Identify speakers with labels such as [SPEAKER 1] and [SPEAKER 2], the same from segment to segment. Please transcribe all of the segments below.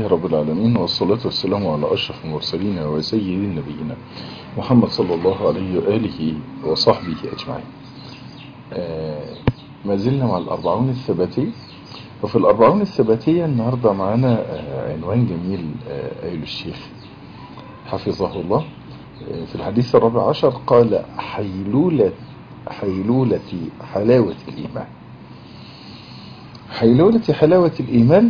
[SPEAKER 1] لله رب العالمين والصلاة والسلام على أشرف المرسلين وسيد نبينا محمد صلى الله عليه وآله وصحبه أجمعين آه ما زلنا مع الأربعون الثباتي وفي الأربعون الثباتية النهاردة معنا آه عنوان جميل آه قايل الشيخ حفظه الله في الحديث الرابع عشر قال حيلولة حيلولة حلاوة الإيمان حيلولة حلاوة الإيمان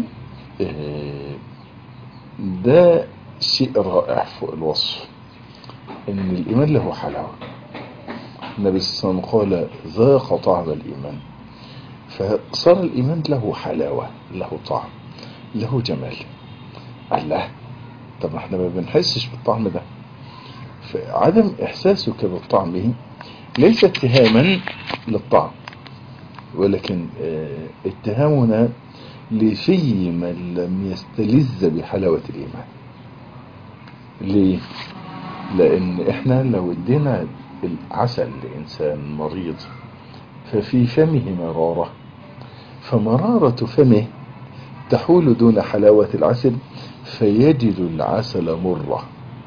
[SPEAKER 1] ده شيء رائع فوق الوصف ان الإيمان له حلاوة النبي صلى الله عليه وسلم قال ذاق طعم الإيمان فصار الإيمان له حلاوة له طعم له جمال الله طب احنا ما بنحسش بالطعم ده فعدم إحساسك بالطعم ليس اتهاما للطعم ولكن اتهامنا لشيء من لم يستلذ بحلاوة الإيمان ليه؟ لأن احنا لو ادينا العسل لإنسان مريض ففي فمه مرارة فمرارة فمه تحول دون حلاوة العسل فيجد العسل مرة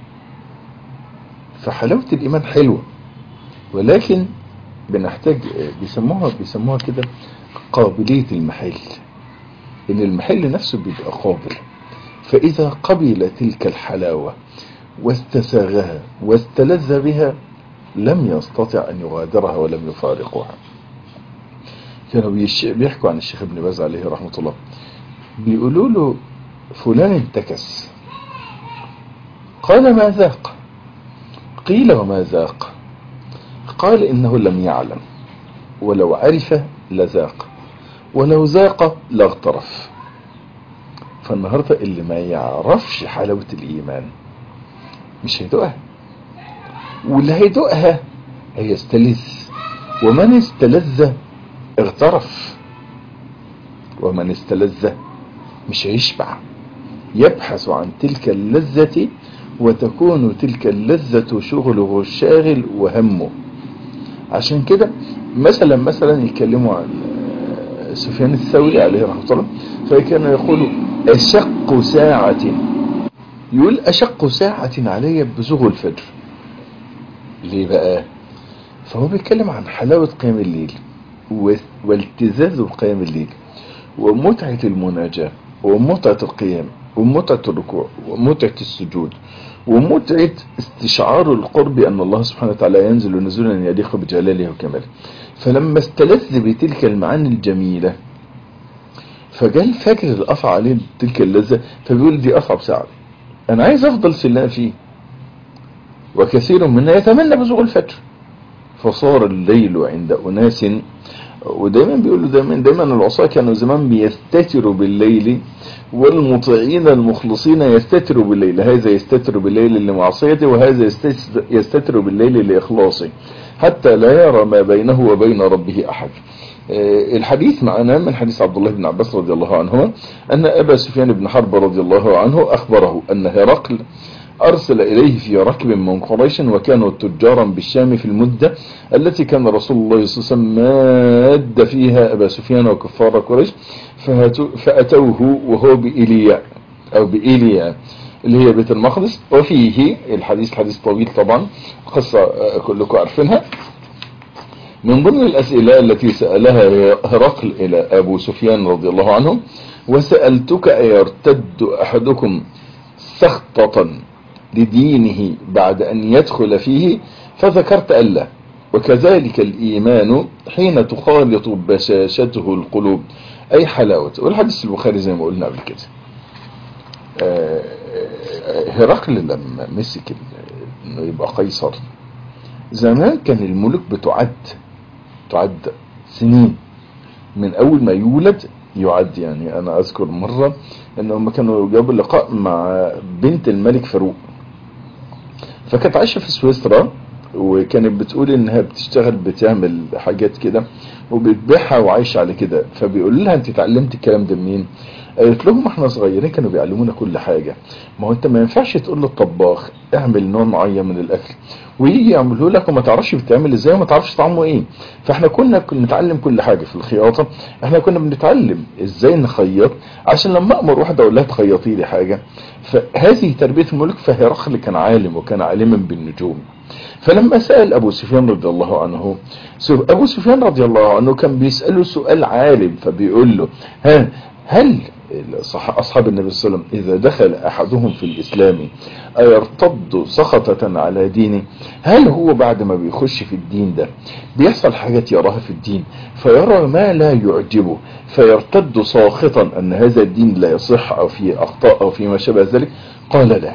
[SPEAKER 1] فحلاوة الإيمان حلوة ولكن بنحتاج بيسموها بيسموها كده قابلية المحل ان المحل نفسه بيبقى قابل فاذا قبل تلك الحلاوة واستساغها واستلذ بها لم يستطع ان يغادرها ولم يفارقها كانوا بيحكوا عن الشيخ ابن باز عليه رحمة الله بيقولوا له فلان انتكس قال ما ذاق قيل وما ذاق قال انه لم يعلم ولو عرف لذاق ولو ذاق لاغترف فالنهاردة اللي ما يعرفش حلاوة الإيمان مش هيدوقها واللي هيدوقها هيستلذ ومن استلذ اغترف ومن استلذ مش هيشبع يبحث عن تلك اللذة وتكون تلك اللذة شغله الشاغل وهمه عشان كده مثلا مثلا يتكلموا عن سفيان الثوري عليه رحمة الله فكان يقول أشق ساعة يقول أشق ساعة علي بزغ الفجر ليه بقى فهو بيتكلم عن حلاوة قيام الليل والتزاز قيام الليل ومتعة المناجاة ومتعة القيام ومتعة الركوع ومتعة السجود ومتعة استشعار القرب أن الله سبحانه وتعالى ينزل نزولا يليق بجلاله وكماله فلما استلذ بتلك المعاني الجميلة فجاء الفجر اللي قطع عليه تلك اللذة فبيقول دي أصعب ساعة أنا عايز أفضل في الله فيه وكثير منا يتمنى بزوغ الفجر فصار الليل عند أناس ودايما بيقولوا دايما دايما العصاة كانوا زمان بيستتروا بالليل والمطيعين المخلصين يستتروا بالليل هذا يستتر بالليل لمعصيته وهذا يستتر بالليل لإخلاصه حتى لا يرى ما بينه وبين ربه أحد الحديث معنا من حديث عبد الله بن عباس رضي الله عنهما أن أبا سفيان بن حرب رضي الله عنه أخبره أن هرقل أرسل إليه في ركب من قريش وكانوا تجارا بالشام في المدة التي كان رسول الله صلى الله عليه وسلم ماد فيها أبا سفيان وكفار قريش فأتوه وهو بإيليا أو بإيليا اللي هي بيت المقدس وفيه الحديث حديث طويل طبعا قصة كلكم عارفينها من ضمن الأسئلة التي سألها هرقل إلى أبو سفيان رضي الله عنه وسألتك أيرتد أحدكم سخطة لدينه بعد أن يدخل فيه فذكرت ألا وكذلك الإيمان حين تخالط بشاشته القلوب أي حلاوة والحديث البخاري زي ما قلنا قبل كده هرقل لما مسك انه يبقى قيصر زمان كان الملوك بتعد تعد سنين من اول ما يولد يعد يعني انا اذكر مرة انهم كانوا جابوا لقاء مع بنت الملك فاروق فكانت عايشة في سويسرا وكانت بتقول انها بتشتغل بتعمل حاجات كده وبتبيعها وعايشة على كده فبيقول لها انت اتعلمت الكلام ده منين قالت لهم احنا صغيرين كانوا بيعلمونا كل حاجة ما هو انت ما ينفعش تقول للطباخ اعمل نوع معين من الاكل ويجي يعمله لك وما تعرفش بتعمل ازاي وما تعرفش طعمه ايه فاحنا كنا كنا نتعلم كل حاجة في الخياطة احنا كنا بنتعلم ازاي نخيط عشان لما امر واحدة اقول لها تخيطي لي حاجة فهذه تربية الملك فهرقل كان عالم وكان عالما بالنجوم فلما سأل أبو سفيان رضي الله عنه أبو سفيان رضي الله عنه كان بيسأله سؤال عالم فبيقول له ها هل أصحاب النبي صلى الله عليه وسلم إذا دخل أحدهم في الإسلام أيرتد سخطة على دينه هل هو بعد ما بيخش في الدين ده بيحصل حاجات يراها في الدين فيرى ما لا يعجبه فيرتد ساخطا أن هذا الدين لا يصح أو فيه أخطاء أو فيما شابه ذلك قال لا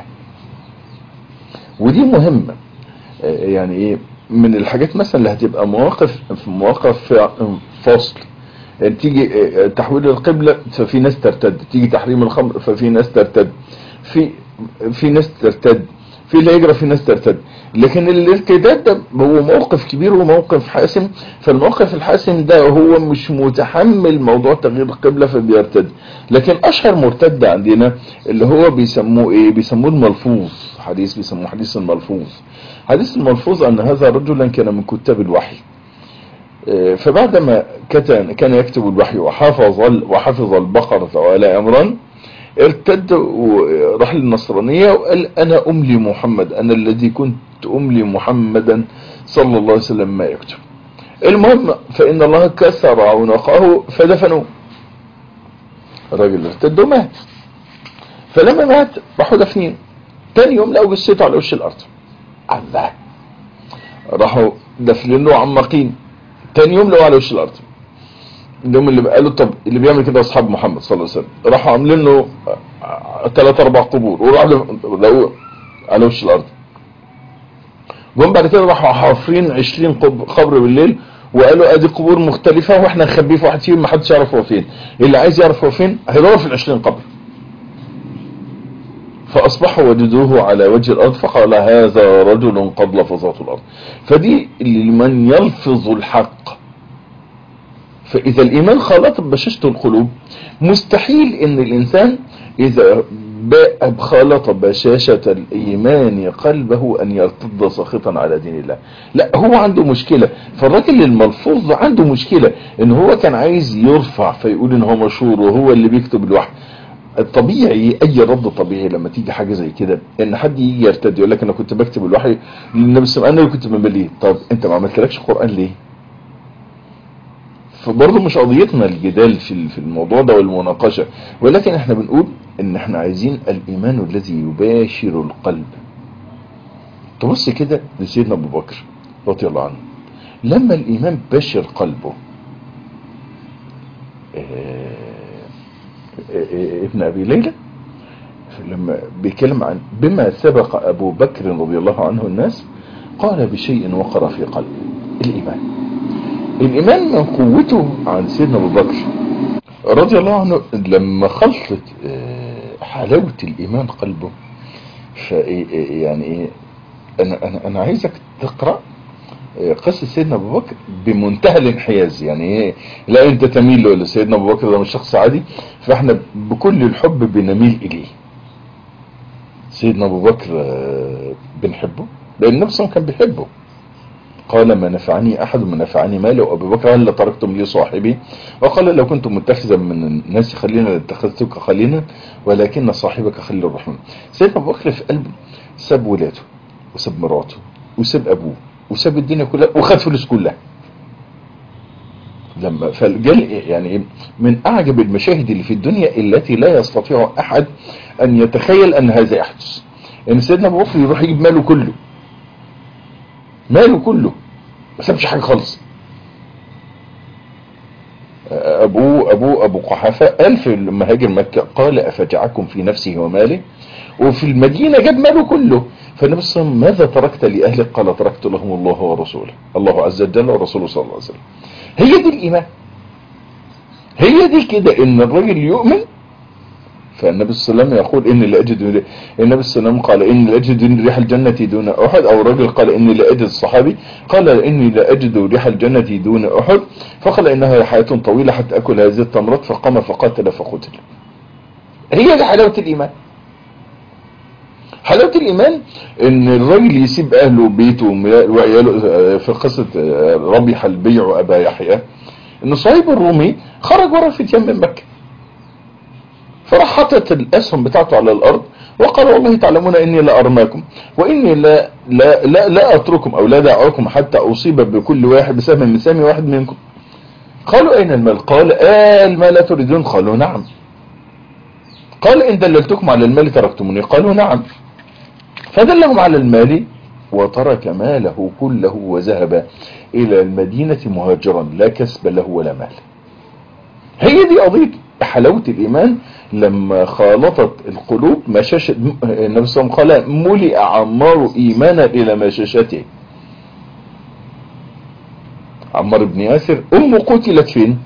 [SPEAKER 1] ودي مهمة يعني ايه من الحاجات مثلا اللي هتبقى مواقف في مواقف فاصل يعني تيجي تحويل القبلة ففي ناس ترتد تيجي تحريم الخمر ففي ناس ترتد في في ناس ترتد في الهجرة في ناس ترتد لكن الارتداد ده هو موقف كبير وموقف حاسم فالموقف الحاسم ده هو مش متحمل موضوع تغيير القبلة فبيرتد لكن اشهر مرتد عندنا اللي هو بيسموه ايه بيسموه الملفوظ حديث بيسموه حديث الملفوظ حديث الملفوظ ان هذا رجلا كان من كتاب الوحي فبعدما كان يكتب الوحي وحفظ وحفظ البقرة وآل عمران ارتد وراح للنصرانية وقال انا املي محمد انا الذي كنت املي محمدا صلى الله عليه وسلم ما يكتب المهم فان الله كسر عنقه فدفنوه الراجل ارتد ومات فلما مات راحوا دفنين تاني يوم لقوا جثته على وش الارض الله راحوا دفنين له عماقين تاني يوم لقوا على وش الارض اليوم اللي قالوا طب اللي بيعمل كده اصحاب محمد صلى الله عليه وسلم راحوا عاملين له ثلاث اربع قبور وراحوا لقوه على وش الارض جم بعد كده راحوا حافرين 20 قبر بالليل وقالوا ادي قبور مختلفه واحنا نخبيه في واحد فيهم ما حدش يعرف هو فين اللي عايز يعرف هو فين هيدور في ال 20 قبر فاصبحوا وجدوه على وجه الارض فقال هذا رجل قد لفظته الارض فدي لمن يلفظ الحق فإذا الإيمان خلط بشاشة القلوب مستحيل إن الإنسان إذا باء خلط بشاشة الإيمان قلبه أن يرتد ساخطا على دين الله لا هو عنده مشكلة فالراجل الملفوظ عنده مشكلة إن هو كان عايز يرفع فيقول إن هو مشهور وهو اللي بيكتب الوحي الطبيعي اي رد طبيعي لما تيجي حاجه زي كده ان حد يجي يرتد يقول لك انا كنت بكتب الوحي للنبي صلى الله عليه وسلم انا كنت بمليه طب انت ما عملتلكش قران ليه فبرضه مش قضيتنا الجدال في في الموضوع ده والمناقشه ولكن احنا بنقول ان احنا عايزين الايمان الذي يباشر القلب تبص كده لسيدنا ابو بكر رضي الله عنه لما الايمان باشر قلبه ابن ابي ليلى لما بيتكلم عن بما سبق ابو بكر رضي الله عنه الناس قال بشيء وقر في قلبه الايمان الايمان من قوته عن سيدنا ابو بكر رضي الله عنه لما خلطت حلاوة الايمان قلبه يعني ايه انا انا انا عايزك تقرا قصة سيدنا ابو بكر بمنتهى الانحياز يعني ايه لا انت تميل له سيدنا ابو بكر ده مش شخص عادي فاحنا بكل الحب بنميل اليه سيدنا ابو بكر بنحبه لان نفسه كان بيحبه قال ما نفعني احد ما نفعني مالي وابو بكر هل تركتم لي صاحبي وقال لو كنت متخذا من الناس خلينا لاتخذتك خلينا ولكن صاحبك خليل الرحمن سيدنا ابو بكر في قلبه ساب ولاده وساب مراته وساب ابوه وساب الدنيا كلها وخد فلوس كلها لما فالجل يعني من اعجب المشاهد اللي في الدنيا التي لا يستطيع احد ان يتخيل ان هذا يحدث ان سيدنا ابو بكر يروح يجيب ماله كله ماله كله ما سابش حاجه خالص ابوه ابوه ابو قحافه قال في لما هاجر مكه قال افجعكم في نفسه وماله وفي المدينه جاب ماله كله فالنبي صلى الله عليه وسلم ماذا تركت لاهلك قال تركت لهم الله ورسوله الله عز وجل ورسوله صلى الله عليه وسلم هي دي الايمان هي دي كده ان الراجل يؤمن فالنبي صلى الله عليه وسلم يقول إني لأجد النبي صلى الله عليه وسلم قال إني لأجد ريح الجنة دون أحد أو رجل قال إني لأجد الصحابي قال إني لأجد ريح الجنة دون أحد فقال إنها حياة طويلة حتى أكل هذه التمرات فقام فقاتل فقتل هي دي حلاوة الإيمان حلاوة الإيمان إن الراجل يسيب أهله وبيته وعياله في قصة ربح البيع أبا يحيى إن صهيب الرومي خرج ورا الفتيان من مكة فراح حاطط الأسهم بتاعته على الأرض وقال والله تعلمون إني لا أرماكم وإني لا, لا, لا, لا أترككم أو لا دعوكم حتى أصيب بكل واحد بسهم من سهم واحد منكم قالوا أين المال قال آه المال لا تريدون قالوا نعم قال إن دللتكم على المال تركتموني قالوا نعم فدلهم على المال وترك ماله كله وذهب إلى المدينة مهاجرا لا كسب له ولا مال هي دي قضية حلاوة الإيمان لما خالطت القلوب مشاشة النبي صلى الله عليه وسلم قال ملئ عمار إيمانا إلى مشاشته عمار بن ياسر أمه قتلت فين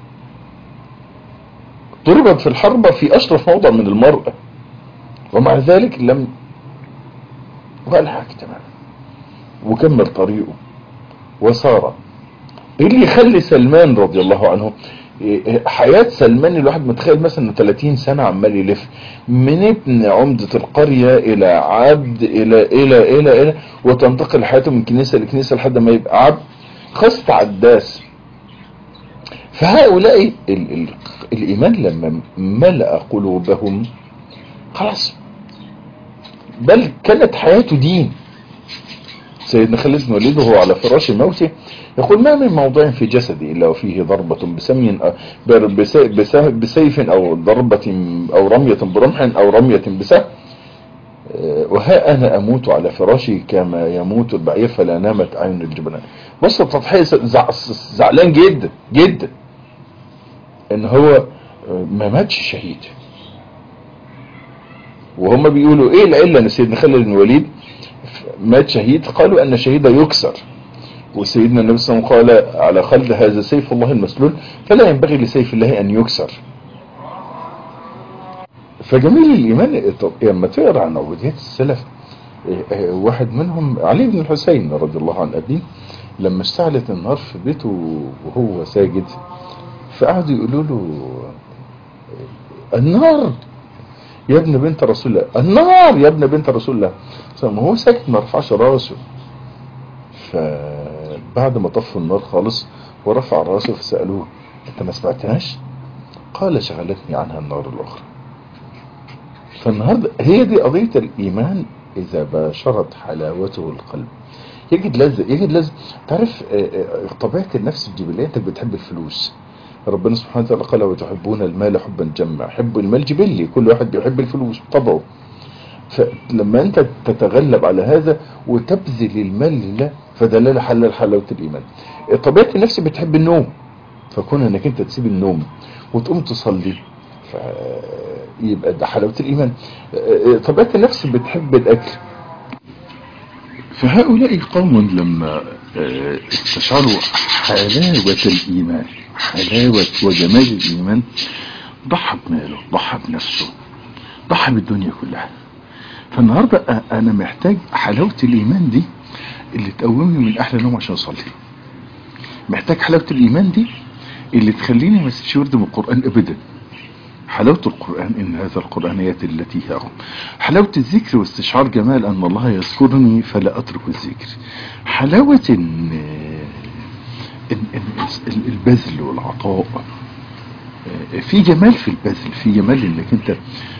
[SPEAKER 1] ضربت في الحرب في أشرف موضع من المرأة ومع ذلك لم ولا حاجة تمام وكمل طريقه وسار ايه اللي يخلي سلمان رضي الله عنه حياة سلمان الواحد متخيل مثلا انه 30 سنة عمال يلف من ابن عمدة القرية الى عبد الى الى الى الى وتنتقل حياته من كنيسة لكنيسة لحد ما يبقى عبد قصة عداس فهؤلاء ال ال الايمان لما ملأ قلوبهم خلاص بل كانت حياته دين سيدنا خالد بن وليد وهو على فراش موته يقول ما من موضع في جسدي إلا وفيه ضربة بسمي بسيف أو ضربة أو رمية برمح أو رمية بسهم وها أنا أموت على فراشي كما يموت البعير فلا نامت عين الجبنان بص التضحية زعلان جدا جدا ان هو ما ماتش شهيد وهم بيقولوا ايه العلة ان سيدنا خالد بن الوليد مات شهيد قالوا ان الشهيد يكسر وسيدنا النبي صلى الله عليه وسلم قال على خلد هذا سيف الله المسلول فلا ينبغي لسيف الله ان يكسر فجميل الايمان لما تقرا عن عبوديات السلف واحد منهم علي بن الحسين رضي الله عن ابيه لما اشتعلت النار في بيته وهو ساجد فقعدوا يقولوا له النار يا ابن بنت رسول الله النار يا ابن بنت رسول الله ما هو ساكت ما رفعش راسه فبعد ما طفوا النار خالص ورفع راسه فسألوه انت ما سمعتهاش قال شغلتني عنها النار الاخرى فالنهاردة هي دي قضية الايمان اذا باشرت حلاوته القلب يجد لذة يجد لذة تعرف طبيعة النفس الجبلية انت بتحب الفلوس ربنا سبحانه وتعالى قال وتحبون المال حبا جما حب المال جبلي كل واحد بيحب الفلوس طبعه فلما انت تتغلب على هذا وتبذل المال لله فده حلال حلاوة الايمان طبيعة النفس بتحب النوم فكون انك انت تسيب النوم وتقوم تصلي فيبقى ده حلاوة الايمان طبيعة النفس بتحب الاكل فهؤلاء قوم لما استشعروا حلاوة الايمان حلاوة وجمال الإيمان ضحى بماله ضحى بنفسه ضحى بالدنيا كلها فالنهاردة أنا محتاج حلاوة الإيمان دي اللي تقومني من أحلى نوم عشان أصلي محتاج حلاوة الإيمان دي اللي تخليني ما اسيبش ورد من القرآن أبدا حلاوة القرآن إن هذا القرآن يأتي التي هي أقوم حلاوة الذكر واستشعار جمال أن الله يذكرني فلا أترك الذكر حلاوة إن البذل والعطاء في جمال في البذل في جمال انك انت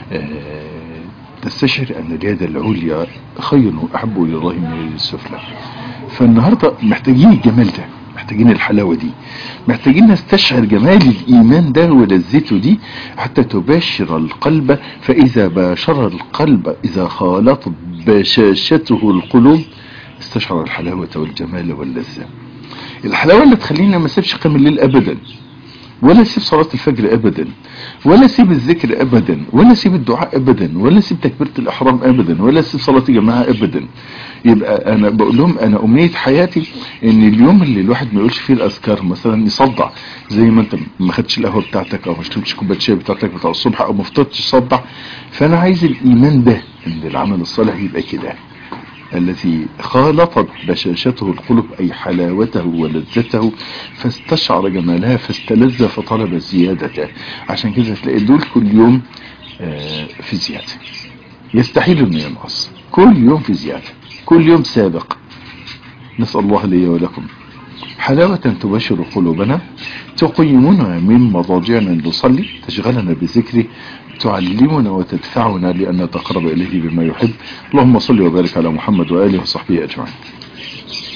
[SPEAKER 1] تستشعر ان اليد العليا خير واحب الى الله من اليد السفلى فالنهارده محتاجين الجمال ده محتاجين الحلاوه دي محتاجين نستشعر جمال الايمان ده ولذته دي حتى تباشر القلب فاذا باشر القلب اذا خالطت بشاشته القلوب استشعر الحلاوه والجمال واللذه الحلاوه اللي تخلينا ما نسيبش قيام الليل ابدا ولا اسيب صلاة الفجر ابدا ولا اسيب الذكر ابدا ولا اسيب الدعاء ابدا ولا اسيب تكبيرة الاحرام ابدا ولا اسيب صلاة الجماعة ابدا يبقى انا بقول لهم انا امنية حياتي ان اليوم اللي الواحد ما يقولش فيه الاذكار مثلا يصدع زي ما انت ما خدتش القهوة بتاعتك او ما شربتش كوبايه الشاي بتاعتك بتاع الصبح او ما فطرتش تصدع فانا عايز الايمان ده ان العمل الصالح يبقى كده الذي خالطت بشاشته القلوب أي حلاوته ولذته فاستشعر جمالها فاستلذ فطلب زيادته عشان كده تلاقي دول كل يوم آه، في زيادة يستحيل انه ينقص كل يوم في زيادة كل يوم سابق نسأل الله لي ولكم حلاوة تبشر قلوبنا تقيمنا من مضاجعنا نصلي تشغلنا بذكره تعلمنا وتدفعنا لأن نتقرب إليه بما يحب اللهم صل وبارك على محمد وآله وصحبه أجمعين